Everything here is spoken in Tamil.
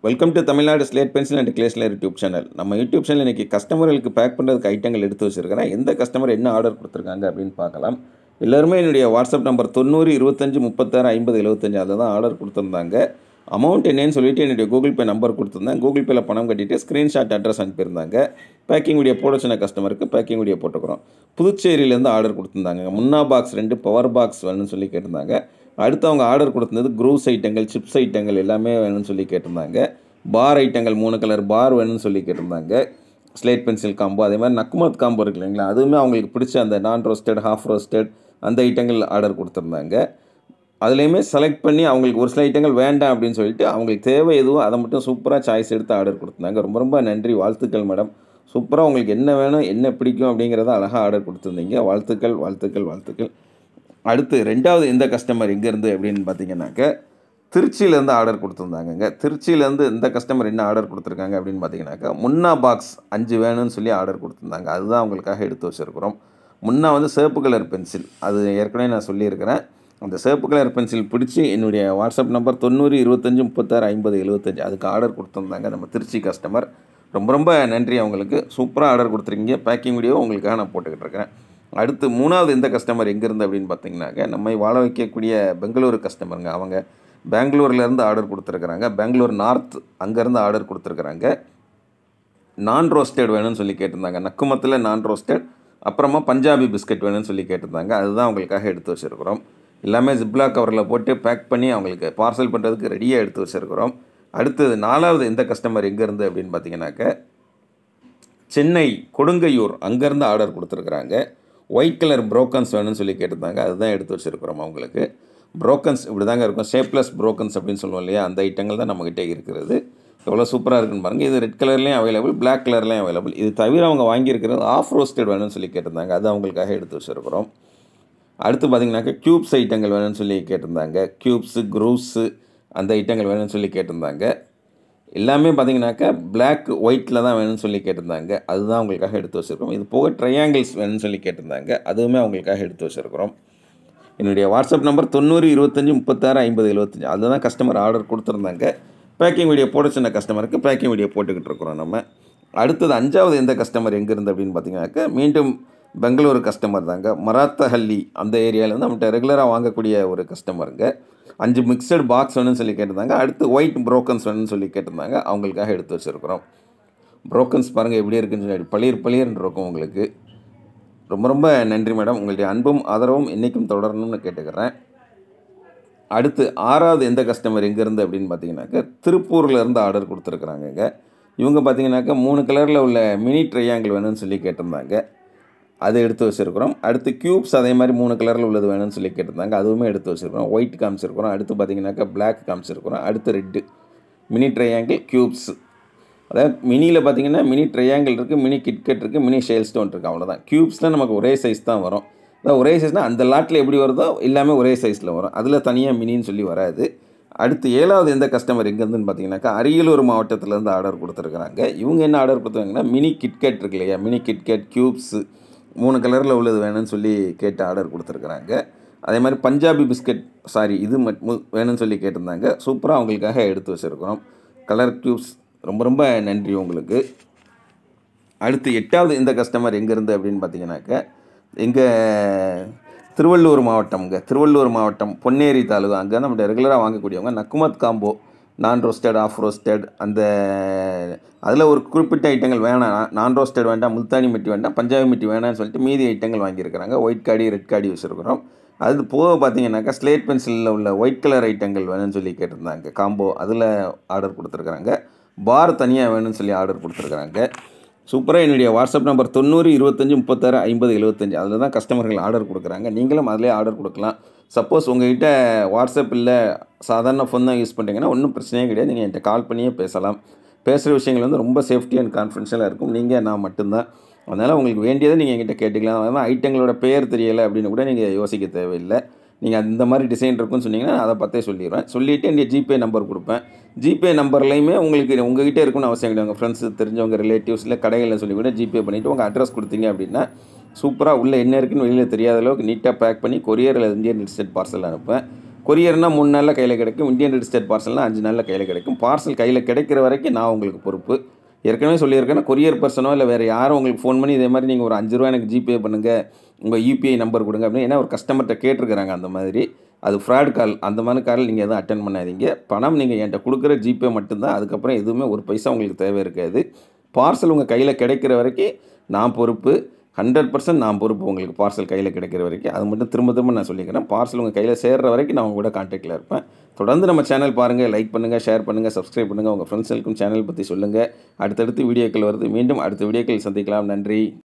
welcome to Tamil Nadu slate pencil and கிளேஸ்லர் யூடியூப் சேனல் நம்ம யூடியூப் சேனல் இன்றைக்கி கஸ்டமர்களுக்கு பேக் பண்ணுறதுக்கு ஐட்டங்கள் எடுத்து வச்சுருக்கிறேன் எந்த கஸ்டமர் என்ன ஆர்டர் கொடுத்துருக்காங்க அப்படின்னு பார்க்கலாம் எல்லாருமே என்னுடைய வாட்ஸ்அப் நம்பர் தொண்ணூறு இருபத்தஞ்சி முப்பத்தாறு ஐம்பது எழுபத்தஞ்சு அதில் தான் ஆர்டர் கொடுத்துருந்தாங்க அமௌண்ட் என்னன்னு சொல்லிட்டு என்னுடைய கூகுள் பே நம்பர் கொடுத்துருந்தேன் கூகுள் பேயில் பணம் கட்டிட்டு ஸ்க்ரீன்ஷாட் அட்ரஸ் அனுப்பியிருந்தாங்க பேக்கிங் வீடியோ போட சொன்ன கஸ்டமருக்கு பேக்கிங் வீடியோ போட்டுக்கிறோம் புதுச்சேரியிலேருந்து ஆர்டர் கொடுத்துருந்தாங்க முன்னா பாக்ஸ் ரெண்டு பவர் பாக்ஸ் வேணும்னு சொல்லி கேட்டிருந்தாங்க அடுத்து அவங்க ஆர்டர் கொடுத்தது க்ரூஸ் ஐட்டங்கள் சிப்ஸ் ஐட்டங்கள் எல்லாமே வேணும்னு சொல்லி கேட்டிருந்தாங்க பார் ஐட்டங்கள் மூணு கலர் பார் வேணும்னு சொல்லி கேட்டிருந்தாங்க ஸ்லேட் பென்சில் காம்போ அதே மாதிரி நக்குமத் காம்போ இருக்கு இல்லைங்களா அதுவுமே அவங்களுக்கு பிடிச்ச அந்த நான் ரோஸ்டட் ஹாஃப் ரோஸ்டட் அந்த ஐட்டங்கள் ஆர்டர் கொடுத்துருந்தாங்க அதுலேயுமே செலக்ட் பண்ணி அவங்களுக்கு ஒரு சில ஐட்டங்கள் வேண்டாம் அப்படின்னு சொல்லிட்டு அவங்களுக்கு தேவை எதுவும் அதை மட்டும் சூப்பராக சாய்ஸ் எடுத்து ஆர்டர் கொடுத்துருந்தாங்க ரொம்ப ரொம்ப நன்றி வாழ்த்துக்கள் மேடம் சூப்பராக உங்களுக்கு என்ன வேணும் என்ன பிடிக்கும் அப்படிங்கிறத அழகாக ஆர்டர் கொடுத்துருந்தீங்க வாழ்த்துக்கள் வாழ்த்துக்கள் வாழ்த்துக்கள் அடுத்து ரெண்டாவது எந்த கஸ்டமர் எங்கேருந்து அப்படின்னு பார்த்தீங்கன்னாக்க திருச்சியிலேருந்து ஆர்டர் கொடுத்துருந்தாங்கங்க திருச்சியிலேருந்து இந்த கஸ்டமர் என்ன ஆர்டர் கொடுத்துருக்காங்க அப்படின்னு பார்த்தீங்கன்னாக்கா முன்னா பாக்ஸ் அஞ்சு வேணும்னு சொல்லி ஆர்டர் கொடுத்துருந்தாங்க அதுதான் அவங்களுக்காக எடுத்து வச்சுருக்குறோம் முன்னா வந்து சிவப்பு கலர் பென்சில் அது ஏற்கனவே நான் சொல்லியிருக்கிறேன் அந்த சிவப்பு கலர் பென்சில் பிடிச்சி என்னுடைய வாட்ஸ்அப் நம்பர் தொண்ணூறு இருபத்தஞ்சி முப்பத்தாறு ஐம்பது எழுபத்தஞ்சு அதுக்கு ஆர்டர் கொடுத்துருந்தாங்க நம்ம திருச்சி கஸ்டமர் ரொம்ப ரொம்ப நன்றி அவங்களுக்கு சூப்பராக ஆர்டர் கொடுத்துருக்கீங்க பேக்கிங் வீடியோ உங்களுக்காக நான் போட்டுக்கிட்டு இருக்கிறேன் அடுத்து மூணாவது எந்த கஸ்டமர் எங்கேருந்து அப்படின்னு பார்த்தீங்கன்னாக்க நம்மை வாழ வைக்கக்கூடிய பெங்களூரு கஸ்டமருங்க அவங்க பெங்களூர்லேருந்து ஆர்டர் கொடுத்துருக்குறாங்க பெங்களூர் நார்த் அங்கேருந்து ஆர்டர் கொடுத்துருக்குறாங்க நான் ரோஸ்டட் வேணும்னு சொல்லி கேட்டிருந்தாங்க நக்குமத்தில் நான் ரோஸ்டட் அப்புறமா பஞ்சாபி பிஸ்கட் வேணும்னு சொல்லி கேட்டிருந்தாங்க அதுதான் அவங்களுக்காக எடுத்து வச்சுருக்குறோம் எல்லாமே ஜிப்லா கவரில் போட்டு பேக் பண்ணி அவங்களுக்கு பார்சல் பண்ணுறதுக்கு ரெடியாக எடுத்து வச்சுருக்குறோம் அடுத்தது நாலாவது எந்த கஸ்டமர் எங்கேருந்து அப்படின்னு பார்த்தீங்கன்னாக்க சென்னை கொடுங்கையூர் அங்கேருந்து ஆர்டர் கொடுத்துருக்குறாங்க ஒயிட் கலர் ப்ரோக்கன்ஸ் வேணும்னு சொல்லி கேட்டிருந்தாங்க அதுதான் எடுத்து வச்சுருக்குறோம் அவங்களுக்கு ப்ரோக்கன்ஸ் இப்படி தாங்க இருக்கும் ஷேப்லெஸ் ப்ரோக்கன்ஸ் அப்படின்னு சொல்லுவோம் இல்லையா அந்த ஐட்டங்கள் தான் நம்மக்கிட்ட இருக்கிறது எவ்வளோ சூப்பராக இருக்குன்னு பாருங்கள் இது ரெட் கலர்லேயும் அவைலபிள் பிளாக் கலர்லேயும் அவைலபிள் இது தவிர அவங்க வாங்கியிருக்கிறது ஆஃப் ரோஸ்டட் வேணும்னு சொல்லி கேட்டிருந்தாங்க அது அவங்களுக்காக எடுத்து வச்சுருக்குறோம் அடுத்து பார்த்திங்கனாக்கா க்யூப்ஸ் ஐட்டங்கள் வேணும்னு சொல்லி கேட்டிருந்தாங்க க்யூப்ஸு க்ரூஸு அந்த ஐட்டங்கள் வேணும்னு சொல்லி கேட்டிருந்தாங்க எல்லாமே பார்த்தீங்கன்னாக்கா பிளாக் ஒயிட்டில் தான் வேணும்னு சொல்லி கேட்டிருந்தாங்க அதுதான் அவங்களுக்காக எடுத்து வச்சுருக்கோம் இது போக ட்ரையாங்கிள்ஸ் வேணும்னு சொல்லி கேட்டிருந்தாங்க அதுவுமே அவங்களுக்காக எடுத்து வச்சுருக்கிறோம் என்னுடைய வாட்ஸ்அப் நம்பர் தொண்ணூறு இருபத்தஞ்சி முப்பத்தாறு ஐம்பது எழுபத்தஞ்சி அதுதான் கஸ்டமர் ஆர்டர் கொடுத்துருந்தாங்க பேக்கிங் வீடியோ போட சொன்ன கஸ்டமருக்கு பேக்கிங் வீடியோ போட்டுக்கிட்டு இருக்கிறோம் நம்ம அடுத்தது அஞ்சாவது எந்த கஸ்டமர் எங்கேருந்து அப்படின்னு பார்த்தீங்கன்னாக்கா மீண்டும் பெங்களூரு கஸ்டமர் தாங்க மராத்தஹள்ளி அந்த ஏரியாவிலேருந்து நம்மகிட்ட ரெகுலராக வாங்கக்கூடிய ஒரு கஸ்டமருங்க அஞ்சு மிக்சட் பாக்ஸ் வேணும்னு சொல்லி கேட்டிருந்தாங்க அடுத்து ஒயிட் ப்ரோக்கன்ஸ் வேணும்னு சொல்லி கேட்டிருந்தாங்க அவங்களுக்காக எடுத்து வச்சுருக்குறோம் ப்ரோக்கன்ஸ் பாருங்கள் எப்படி இருக்குன்னு சொல்லி பளிர் பளிர்னு இருக்கும் உங்களுக்கு ரொம்ப ரொம்ப நன்றி மேடம் உங்களுடைய அன்பும் ஆதரவும் என்றைக்கும் தொடரணும்னு கேட்டுக்கிறேன் அடுத்து ஆறாவது எந்த கஸ்டமர் எங்கேருந்து அப்படின்னு பார்த்தீங்கன்னாக்கா திருப்பூர்லேருந்து ஆர்டர் கொடுத்துருக்குறாங்கங்க இவங்க பார்த்தீங்கன்னாக்கா மூணு கலரில் உள்ள மினி ட்ரையாங்கிள் வேணும்னு சொல்லி கேட்டிருந்தாங்க அதை எடுத்து வச்சுருக்குறோம் அடுத்து க்யூப்ஸ் அதே மாதிரி மூணு கலரில் உள்ளது வேணும்னு சொல்லி கேட்டிருந்தாங்க அதுவுமே எடுத்து வச்சுருக்கிறோம் ஒயிட் காமிச்சிருக்கிறோம் அடுத்து பார்த்தீங்கன்னாக்கா பிளாக் காமிச்சிருக்கிறோம் அடுத்து ரெட்டு மினி ட்ரையாங்கிள் க்யூப்ஸ் அதாவது மினியில் பார்த்தீங்கன்னா மினி ட்ரையாங்கிள் இருக்குது மினி கிட்கட் இருக்குது மினி ஷேல் ஸ்டோன் இருக்குது அவ்வளோதான் க்யூப்ஸில் நமக்கு ஒரே சைஸ் தான் வரும் அதாவது ஒரே சைஸ்னால் அந்த லாட்டில் எப்படி வருதோ எல்லாமே ஒரே சைஸில் வரும் அதில் தனியாக மினின்னு சொல்லி வராது அடுத்து ஏழாவது எந்த கஸ்டமர் எங்கேருந்துன்னு பார்த்தீங்கன்னாக்கா அரியலூர் மாவட்டத்திலேருந்து ஆர்டர் கொடுத்துருக்குறாங்க இவங்க என்ன ஆர்டர் கொடுத்துருக்காங்கன்னா மினி கிட்கட் இருக்கு இல்லையா மினி கிட்கட் க்யூப்ஸு மூணு கலரில் உள்ளது வேணும்னு சொல்லி கேட்டு ஆர்டர் கொடுத்துருக்குறாங்க அதே மாதிரி பஞ்சாபி பிஸ்கட் சாரி இது மட்டும் வேணும்னு சொல்லி கேட்டிருந்தாங்க சூப்பராக அவங்களுக்காக எடுத்து வச்சுருக்கிறோம் கலர் க்யூப்ஸ் ரொம்ப ரொம்ப நன்றி உங்களுக்கு அடுத்து எட்டாவது இந்த கஸ்டமர் எங்கேருந்து அப்படின்னு பார்த்தீங்கன்னாக்கா எங்கள் திருவள்ளூர் மாவட்டம்ங்க திருவள்ளூர் மாவட்டம் பொன்னேரி தாலுகா அங்கே நம்ம ரெகுலராக வாங்கக்கூடியவங்க நக்குமத் காம்போ நான் ரோஸ்டட் ஆஃப் ரோஸ்டட் அந்த அதில் ஒரு குறிப்பிட்ட ஐட்டங்கள் வேணாம் நான் ரோஸ்டட் வேண்டாம் முல்தானி மெட்டி வேண்டாம் பஞ்சாபி மெட்டி வேணாம்னு சொல்லிட்டு மீதி ஐட்டங்கள் வாங்கியிருக்கிறாங்க ஒயிட் காடி ரெட் காடி வச்சுருக்கிறோம் அது போக பார்த்தீங்கன்னாக்கா ஸ்லேட் பென்சிலில் உள்ள ஒயிட் கலர் ஐட்டங்கள் வேணும்னு சொல்லி கேட்டிருந்தாங்க காம்போ அதில் ஆர்டர் கொடுத்துருக்குறாங்க பார் தனியாக வேணும்னு சொல்லி ஆர்டர் கொடுத்துருக்குறாங்க சூப்பராக என்னுடைய வாட்ஸ்அப் நம்பர் தொண்ணூறு இருபத்தஞ்சி முப்பத்தாறு ஐம்பது எழுபத்தஞ்சு அதில் தான் கஸ்டமர்கள் ஆர்டர் கொடுக்குறாங்க நீங்களும் அதிலே ஆர்டர் கொடுக்கலாம் சப்போஸ் உங்கள்கிட்ட வாட்ஸ்அப் இல்லை சாதாரண ஃபோன் தான் யூஸ் பண்ணுறீங்கன்னா ஒன்றும் பிரச்சனையே கிடையாது நீங்கள் என்கிட்ட கால் பண்ணியே பேசலாம் பேசுகிற விஷயங்கள் வந்து ரொம்ப சேஃப்டி அண்ட் கான்ஃபிடென்ஷியலாக இருக்கும் நீங்கள் நான் மட்டும்தான் அதனால் உங்களுக்கு வேண்டியதை நீங்கள் என்கிட்ட கேட்டுக்கலாம் அதனால் ஐட்டங்களோட பெயர் தெரியலை அப்படின்னு கூட நீங்கள் யோசிக்க தேவையில்லை நீங்கள் இந்த மாதிரி டிசைன் இருக்குன்னு சொன்னீங்கன்னா அதை பார்த்தே சொல்லிடுவேன் சொல்லிவிட்டு என்னுடைய ஜிபே நம்பர் கொடுப்பேன் ஜிபே நம்பர்லையுமே உங்களுக்கு உங்ககிட்ட இருக்குன்னு அவசியம் கிடையாது உங்கள் ஃப்ரெண்ட்ஸ் தெரிஞ்சவங்க ரிலேட்டிவ்ஸ் இல்லை கடைகளில் சொல்லி கூட ஜிபே பண்ணிவிட்டு உங்கள் அட்ரஸ் கொடுத்தீங்க அப்படின்னா சூப்பராக உள்ளே என்ன இருக்குன்னு வெளியில் தெரியாத அளவுக்கு நீட்டாக பேக் பண்ணி கொரியரில் இந்தியன் செட் பார்சல் அனுப்பேன் கொரியர்னால் மூணு நாளில் கையில் கிடைக்கும் இந்தியன் ரெஜிஸ்டர்ட் பார்சல்னால் அஞ்சு நாளில் கையில் கிடைக்கும் பார்சல் கையில் கிடைக்கிற வரைக்கும் நான் உங்களுக்கு பொறுப்பு ஏற்கனவே சொல்லியிருக்கேன் கொரியர் பர்சனோ இல்லை வேறு யாரும் உங்களுக்கு ஃபோன் பண்ணி இதே மாதிரி நீங்கள் ஒரு அஞ்சு ரூபா எனக்கு ஜிபே பண்ணுங்கள் உங்கள் யூபிஐ நம்பர் கொடுங்க அப்படின்னு ஏன்னா ஒரு கஸ்டமர்கிட்ட கேட்டிருக்கிறாங்க அந்த மாதிரி அது ஃப்ராட் கால் அந்த மாதிரி கால் நீங்கள் எதுவும் அட்டன் பண்ணாதீங்க பணம் நீங்கள் என்கிட்ட கொடுக்குற ஜிபே மட்டும்தான் அதுக்கப்புறம் எதுவுமே ஒரு பைசா உங்களுக்கு தேவை இருக்காது பார்சல் உங்கள் கையில் கிடைக்கிற வரைக்கும் நான் பொறுப்பு ஹண்ட்ரட் பர்சன்ட் நான் பொறுப்பு உங்களுக்கு பார்சல் கையில் கிடைக்கிற வரைக்கும் அது மட்டும் திரும்ப திரும்ப நான் சொல்லிக்கிறேன் பார்சல் உங்கள் கையில் சேர்ற வரைக்கும் நான் உங்க கூட கான்டாக்டில் இருப்பேன் தொடர்ந்து நம்ம சேனல் பாருங்கள் லைக் பண்ணுங்கள் ஷேர் பண்ணுங்கள் சப்ஸ்கிரைப் பண்ணுங்கள் உங்கள் ஃப்ரெண்ட்ஸுக்கும் சேனல் பற்றி சொல்லுங்கள் அடுத்தடுத்து வீடியோக்கள் வருது மீண்டும் அடுத்த வீடியோக்கள் சந்திக்கலாம் நன்றி